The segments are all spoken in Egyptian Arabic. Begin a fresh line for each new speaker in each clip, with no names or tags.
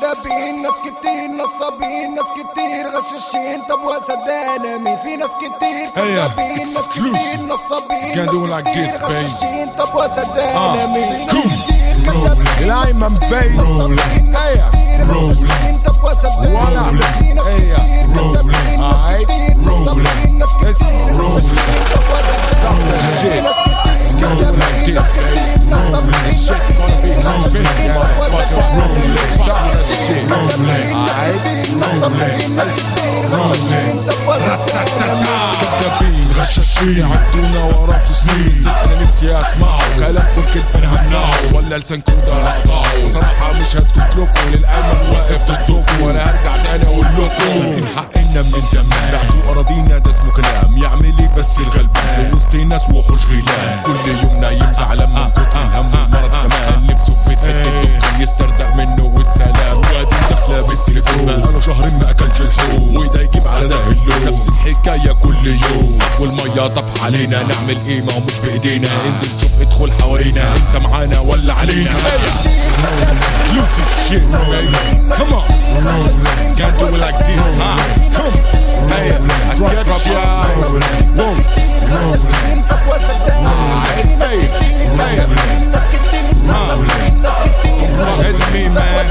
كدابين ناس كتير نصابين ناس كتير غشاشين طب وصدقنا مين في ناس كتير كدابين ناس كتير نصابين
Gonna do it like this, babe.
غشاشين طب وصدقنا مين في ناس
Cool.
كتير كدابين
الأيمن بي
نصابين ناس كتير غشاشين طب وصدقنا مين في ناس
Hey,
كتير كدابين ناس
Alright.
كتير نصابين ناس كتير غشاشين طب وصدقنا مين في ناس كتير كدابين ناس كتير نصابين ناس كتير غشاشين طب وصدقنا مين
كذابين غشاشين عدونا ورا في سنين صدق انا نفسي اسمعه كلامكم كدب انا همنعه ولا لسانكم ده انا اقطعه صراحه مش هسكت لكم للايمن واقف ضدكم وانا هرجع تاني اقول لكم سارقين حقنا من زمان بعتوا اراضينا ده اسمه كلام يعمل ايه بس الغلبان وسط ناس وحوش غيلان كل يوم نايم زعلان من كتر الهم والمرض كمان نفسه في التيك يسترزق منه والسلام وادي داخله بالتليفون بقاله شهرين ما اكلش الحوم وده يجيب على ده اللون نفس الحكايه كل يوم والميه طفح علينا نعمل ايه ما هو مش بايدينا انزل شوف ادخل حوالينا انت معانا ولا علينا exclusive shit baby come on can't do it like this huh come hey I get ya Whoa. hey hey It's me, man.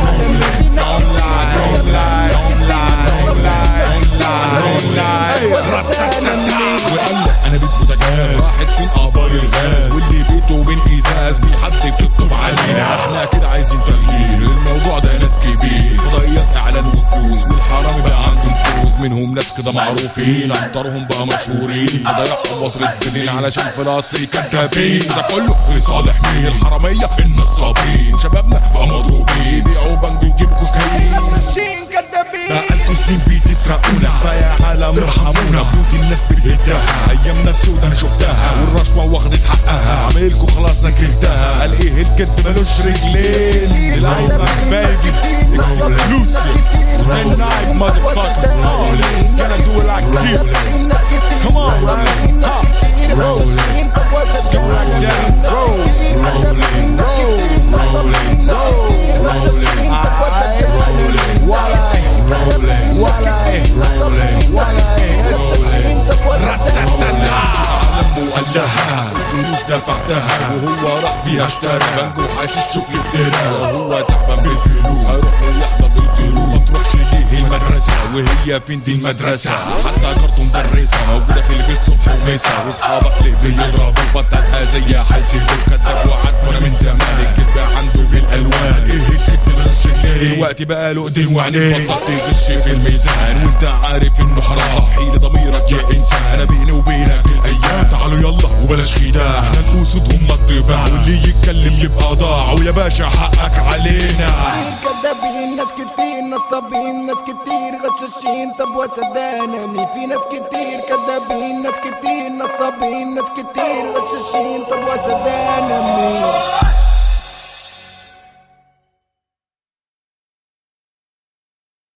Don't lie, don't lie, don't lie, don't lie, don't lie, don't lie. وقال انا بيت بوتاجاز راحت فين اخبار الغاز واللي بيته من ازاز بيحدد تكتب علينا احنا كده عايزين تغيير الموضوع ده ناس كبير فضائيات اعلان وفلوس والحرامي بقى عنده نفوذ منهم ناس كده معروفين اكترهم بقى مشهورين فضيعهم وصلت بدين علشان في الاصل كدابين ده كله لصالح مين الحراميه النصابين شبابنا بقى مضروبين بيعوا بنك بنجيب كوكايين بقالكوا سنين بتسرقونا فيا عالم ارحمونا بيوت الناس بتهدها ايامنا السود انا شفتها والرشوه واخدت حقها عمايلكوا خلاص انا كرهتها قال ايه الكذب ملوش رجلين العيبه باجي اكسكلوسيف Tonight, motherfucker. Oh, it's gonna do it like this. Come on, man. Ha. Roll it. Go like that. Roll. Rolling. Roll. Rolling. Roll. Rolling. Aight. Rolling. Walai. Rolling. Walai. Rolling. Walai. Rolling. وقال لها فلوس دفعتها وهو راح بيها اشترى بنجو حاشش شوف ابترى وهو تعبان بالفلوس هيروح ويحضر بالدروس ما تروحش ليه المدرسة وهي فين دي المدرسة حتى جارته مدرسة موجودة في البيت صبح ومسا واصحابك ليه بيضربوا بطلها زي حاسب وكذاب وعدونا من زمان الكذب عنده بالالوان ايه الكذب بلاش شكلي دلوقتي بقى له ايدين وعينين بطلت تغش في الميزان وانت عارف انه حرام صحي لضميرك يا انسان انا بيني وبينك الايام تعالوا يلا وبلاش خداع احنا الاسود هم الطباع واللي يتكلم يبقى ضاع ويا باشا حقك علينا
كدابين ناس كتير نصابين ناس كتير غشاشين طب وصدقنا مين في ناس كتير كدابين ناس كتير نصابين ناس كتير غشاشين طب وصدقنا مين